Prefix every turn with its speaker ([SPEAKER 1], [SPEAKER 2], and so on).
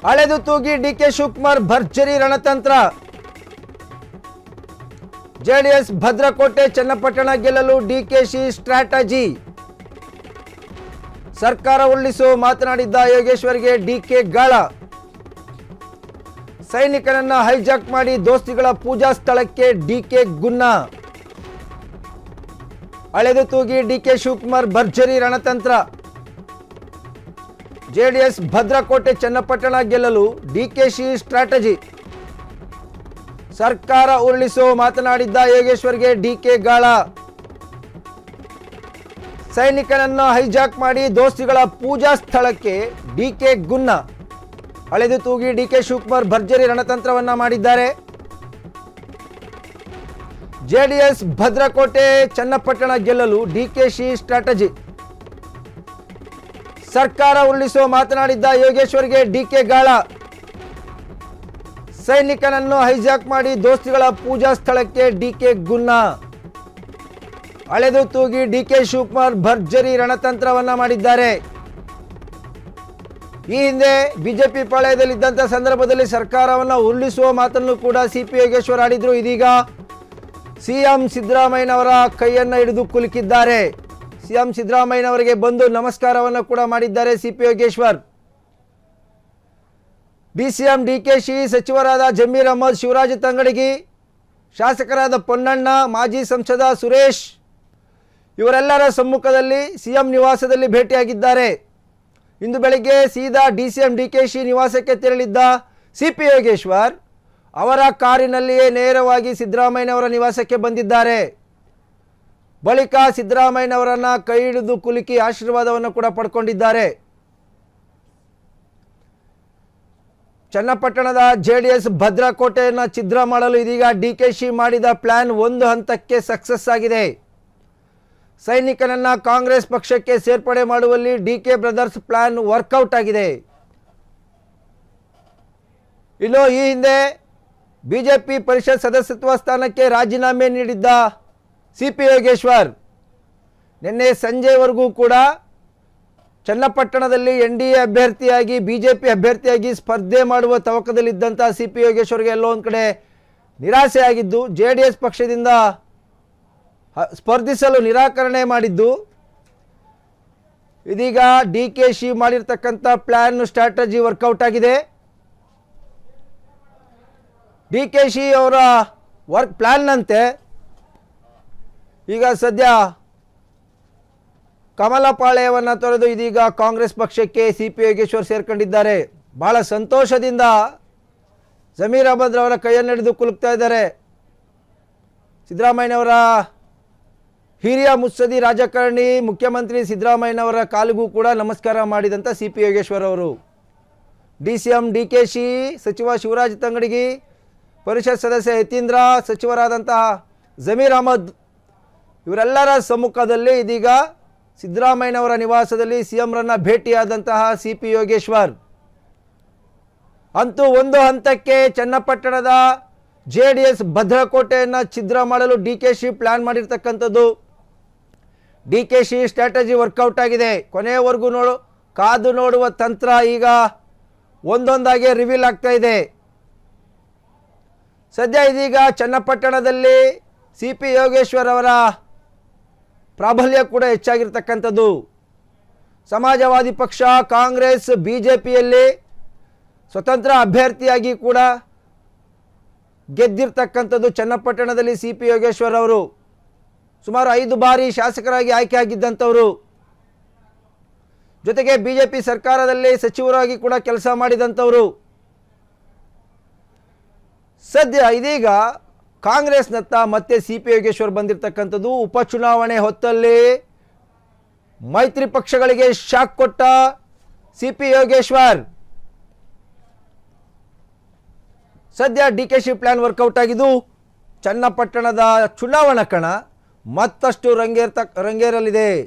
[SPEAKER 1] ಅಳೆದು ತೂಗಿ ಡಿಕೆ ಶಿವಕುಮಾರ್ ಭರ್ಜರಿ ರಣತಂತ್ರ ಜೆಡಿಎಸ್ ಭದ್ರಕೋಟೆ ಚನ್ನಪಟ್ಟಣ ಗೆಲ್ಲಲು ಡಿಕೆಶಿ ಸ್ಟ್ರಾಟಜಿ ಸರ್ಕಾರ ಉರುಳಿಸು ಮಾತನಾಡಿದ್ದ ಯೋಗೇಶ್ವರ್ಗೆ ಡಿಕೆ ಗಾಳ ಸೈನಿಕನನ್ನ ಹೈಜಾಕ್ ಮಾಡಿ ದೋಸ್ತಿಗಳ ಪೂಜಾ ಸ್ಥಳಕ್ಕೆ ಡಿಕೆ ಗುನ್ನ ಅಳೆದು ತೂಗಿ ಡಿಕೆ ಶಿವಕುಮಾರ್ ಭರ್ಜರಿ ರಣತಂತ್ರ ಜೆಡಿಎಸ್ ಭದ್ರಕೋಟೆ ಚನ್ನಪಟ್ಟಣ ಗೆಲ್ಲಲು ಡಿಕೆಶಿ ಸ್ಟ್ರಾಟಜಿ ಸರ್ಕಾರ ಉರುಳಿಸೋ ಮಾತನಾಡಿದ್ದ ಯೋಗೇಶ್ವರ್ಗೆ ಡಿಕೆ ಗಾಳ ಸೈನಿಕನನ್ನು ಹೈಜಾಕ್ ಮಾಡಿ ದೋಸ್ತಿಗಳ ಪೂಜಾ ಸ್ಥಳಕ್ಕೆ ಡಿಕೆ ಗುನ್ನ ಅಳೆದು ತೂಗಿ ಡಿಕೆ ಶಿವಕುಮಾರ್ ಭರ್ಜರಿ ರಣತಂತ್ರವನ್ನ ಮಾಡಿದ್ದಾರೆ ಜೆಡಿಎಸ್ ಭದ್ರಕೋಟೆ ಚನ್ನಪಟ್ಟಣ ಗೆಲ್ಲಲು ಡಿಕೆಶಿ ಸ್ಟ್ರಾಟಜಿ ಸರ್ಕಾರ ಉರುಳಿಸೋ ಮಾತನಾಡಿದ್ದ ಯೋಗೇಶ್ವರ್ಗೆ ಡಿಕೆ ಗಾಳ ಸೈನಿಕನನ್ನು ಹೈಜಾಕ್ ಮಾಡಿ ದೋಸ್ತಿಗಳ ಪೂಜಾ ಸ್ಥಳಕ್ಕೆ ಡಿಕೆ ಗುನ್ನ ಅಳೆದು ತೂಗಿ ಡಿಕೆ ಶಿವಕುಮಾರ್ ಭರ್ಜರಿ ರಣತಂತ್ರವನ್ನ ಮಾಡಿದ್ದಾರೆ ಈ ಹಿಂದೆ ಬಿಜೆಪಿ ಪಾಳಯದಲ್ಲಿದ್ದಂಥ ಸಂದರ್ಭದಲ್ಲಿ ಸರ್ಕಾರವನ್ನು ಉರುಳಿಸುವ ಮಾತನ್ನು ಕೂಡ ಸಿ ಪಿ ಯೋಗೇಶ್ವರ್ ಆಡಿದ್ರು ಇದೀಗ ಸಿಎಂ ಸಿದ್ದರಾಮಯ್ಯನವರ ಕೈಯನ್ನು ಹಿಡಿದು ಕುಲುಕಿದ್ದಾರೆ ಸಿಎಂ ಸಿದ್ದರಾಮಯ್ಯನವರಿಗೆ ಬಂದು ನಮಸ್ಕಾರವನ್ನು ಕೂಡ ಮಾಡಿದ್ದಾರೆ C P Yogeshwar DCM DKShi ಸಚಿವರಾದ ಜಮೀರ್ ಅಹಮದ್ ಶಿವರಾಜ್ ತಂಗಡಗಿ ಶಾಸಕರಾದ ಪೊನ್ನಣ್ಣ ಮಾಜಿ ಸಂಸದ ಸುರೇಶ್ ಇವರೆಲ್ಲರ ಸಮ್ಮುಖದಲ್ಲಿ ಸಿಎಂ ನಿವಾಸದಲ್ಲಿ ಭೇಟಿಯಾಗಿದ್ದಾರೆ ಇಂದು ಬೆಳಗ್ಗೆ ಸೀದಾ ಡಿಸಿಎಂ ಡಿಕೆಶಿ ನಿವಾಸಕ್ಕೆ ತೆರಳಿದ್ದ ಸಿ ಪಿ ಯೋಗೇಶ್ವರ್ ಅವರ ಕಾರಿನಲ್ಲಿಯೇ ನೇರವಾಗಿ ಸಿದ್ದರಾಮಯ್ಯನವರ ನಿವಾಸಕ್ಕೆ ಬಂದಿದ್ದಾರೆ ಬಳಿಕ ಸಿದ್ದರಾಮಯ್ಯನವರನ್ನ ಕೈ ಹಿಡಿದು ಕುಲುಕಿ ಆಶೀರ್ವಾದವನ್ನು ಕೂಡ ಪಡ್ಕೊಂಡಿದ್ದಾರೆ ಚನ್ನಪಟ್ಟಣದ ಜೆಡಿಎಸ್ ಭದ್ರಕೋಟೆಯನ್ನು ಛಿದ್ರ ಮಾಡಲು ಇದೀಗ ಡಿಕೆಶಿ ಮಾಡಿದ ಪ್ಲಾನ್ ಒಂದು ಹಂತಕ್ಕೆ ಸಕ್ಸಸ್ ಆಗಿದೆ ಸೈನಿಕನನ್ನ ಕಾಂಗ್ರೆಸ್ ಪಕ್ಷಕ್ಕೆ ಸೇರ್ಪಡೆ ಮಾಡುವಲ್ಲಿ ಡಿಕೆ ಬ್ರದರ್ಸ್ ಪ್ಲಾನ್ ವರ್ಕೌಟ್ ಆಗಿದೆ ಇನ್ನು ಈ ಹಿಂದೆ ಬಿಜೆಪಿ ಪರಿಷತ್ ಸದಸ್ಯತ್ವ ಸ್ಥಾನಕ್ಕೆ ರಾಜೀನಾಮೆ ನೀಡಿದ್ದ ಸಿ ಪಿ ಯೋಗೇಶ್ವರ್ ನಿನ್ನೆ ಸಂಜೆವರೆಗೂ ಕೂಡ ಚನ್ನಪಟ್ಟಣದಲ್ಲಿ ಎನ್ ಡಿ ಎ ಅಭ್ಯರ್ಥಿಯಾಗಿ ಬಿಜೆಪಿ ಅಭ್ಯರ್ಥಿಯಾಗಿ ಸ್ಪರ್ಧೆ ಮಾಡುವ ತವಕದಲ್ಲಿದ್ದಂಥ ಸಿ ಪಿ ಯೋಗೇಶ್ವರ್ಗೆ ಎಲ್ಲೋ ಒಂದು ಕಡೆ ನಿರಾಸೆಯಾಗಿದ್ದು ಜೆ ಡಿ ಎಸ್ ಪಕ್ಷದಿಂದ ಹ- ಸ್ಪರ್ಧಿಸಲು ನಿರಾಕರಣೆ ಮಾಡಿದ್ದು ಇದೀಗ ಡಿ ಕೆ ಶಿ ಮಾಡಿರ್ತಕ್ಕಂಥ ಪ್ಲ್ಯಾನ್ ಸ್ಟ್ರಾಟಜಿ ವರ್ಕೌಟ್ ಆಗಿದೆ ಡಿ ಕೆ ಶಿ ಅವರ ವರ್ಕ್ ಪ್ಲ್ಯಾನ್ನಂತೆ ಈಗ ಸದ್ಯ ಕಮಲಪಾಳ್ಯವನ್ನು ತೊರೆದು ಇದೀಗ ಕಾಂಗ್ರೆಸ್ ಪಕ್ಷಕ್ಕೆ ಸಿ ಪಿ ಯೋಗೇಶ್ವರ್ ಸೇರ್ಕೊಂಡಿದ್ದಾರೆ ಬಹಳ ಸಂತೋಷದಿಂದ ಜಮೀರ್ ಅಹಮದ್ ರವರ ಕೈಯನ್ನು ಹಿಡಿದು ಕುಲುಕ್ತಾ ಇದ್ದಾರೆ ಸಿದ್ದರಾಮಯ್ಯನವರ ಹಿರಿಯ ಮುತ್ಸದಿ ರಾಜಕಾರಣಿ ಮುಖ್ಯಮಂತ್ರಿ ಸಿದ್ದರಾಮಯ್ಯನವರ ಕಾಲಿಗೂ ಕೂಡ ನಮಸ್ಕಾರ ಮಾಡಿದಂಥ ಸಿ ಪಿ ಯೋಗೇಶ್ವರ್ ಅವರು D C M D K Shi ಸಚಿವ ಶಿವರಾಜ್ ತಂಗಡಗಿ ಪರಿಷತ್ ಸದಸ್ಯ ಯತೀಂದ್ರ ಸಚಿವರಾದಂತಹ ಜಮೀರ್ ಅಹಮದ್ ಇವರೆಲ್ಲರ ಸಮ್ಮುಖದಲ್ಲಿ ಇದೀಗ ಸಿದ್ದರಾಮಯ್ಯನವರ ನಿವಾಸದಲ್ಲಿ ಸಿ ಎಂರನ್ನ ಭೇಟಿಯಾದಂತಹ ಸಿ ಪಿ ಯೋಗೇಶ್ವರ್ ಅಂತೂ ಒಂದು ಹಂತಕ್ಕೆ ಚನ್ನಪಟ್ಟಣದ ಜೆ ಡಿ ಎಸ್ ಭದ್ರಕೋಟೆಯನ್ನು ಛಿದ್ರ ಮಾಡಲು ಡಿ ಕೆ ಶಿ ಪ್ಲ್ಯಾನ್ ಮಾಡಿರ್ತಕ್ಕಂಥದ್ದು D K Shi strategy work out ಆಗಿದೆ ಕೊನೆಯವರೆಗೂ ನೋಡು ಕಾದು ನೋಡುವ ತಂತ್ರ ಈಗ ಒಂದೊಂದಾಗಿ ರಿವೀಲ್ ಆಗ್ತಾ ಇದೆ ಸದ್ಯ ಇದೀಗ ಚನ್ನಪಟ್ಟಣದಲ್ಲಿ ಸಿ ಪಿ ಯೋಗೇಶ್ವರ್ ಅವರ ಪ್ರಾಬಲ್ಯ ಕೂಡ ಹೆಚ್ಚಾಗಿರ್ತಕ್ಕಂಥದ್ದು ಸಮಾಜವಾದಿ ಪಕ್ಷ ಕಾಂಗ್ರೆಸ್ ಬಿ ಜೆ ಪಿಯಲ್ಲಿ ಸ್ವತಂತ್ರ ಅಭ್ಯರ್ಥಿಯಾಗಿ ಕೂಡ ಗೆದ್ದಿರ್ತಕ್ಕಂಥದ್ದು ಚನ್ನಪಟ್ಟಣದಲ್ಲಿ ಸಿ ಪಿ ಯೋಗೇಶ್ವರ್ ಅವರು ಸುಮಾರು ಐದು ಬಾರಿ ಶಾಸಕರಾಗಿ ಆಯ್ಕೆಯಾಗಿದ್ದಂಥವರು ಜೊತೆಗೆ ಬಿ ಜೆ ಪಿ ಸರ್ಕಾರದಲ್ಲಿ ಸಚಿವರಾಗಿ ಕೂಡ ಕೆಲಸ ಮಾಡಿದಂಥವರು ಸದ್ಯ ಇದೀಗ ಕಾಂಗ್ರೆಸ್ನತ್ತ ಮತ್ತೆ ಸಿ ಪಿ ಯೋಗೇಶ್ವರ್ ಬಂದಿರತಕ್ಕಂಥದ್ದು ಉಪಚುನಾವಣೆ ಹೊತ್ತಲ್ಲಿ ಮೈತ್ರಿ ಪಕ್ಷಗಳಿಗೆ ಶಾಕ್ ಕೊಟ್ಟ ಸಿ ಪಿ ಯೋಗೇಶ್ವರ್ ಸದ್ಯ D K Shi plan work out ಆಗಿದ್ದು ಚನ್ನಪಟ್ಟಣದ ಚುನಾವಣಾ ಕಣ ಮತ್ತಷ್ಟು ರಂಗೇರ್ತ ರಂಗೇರಲಿದೆ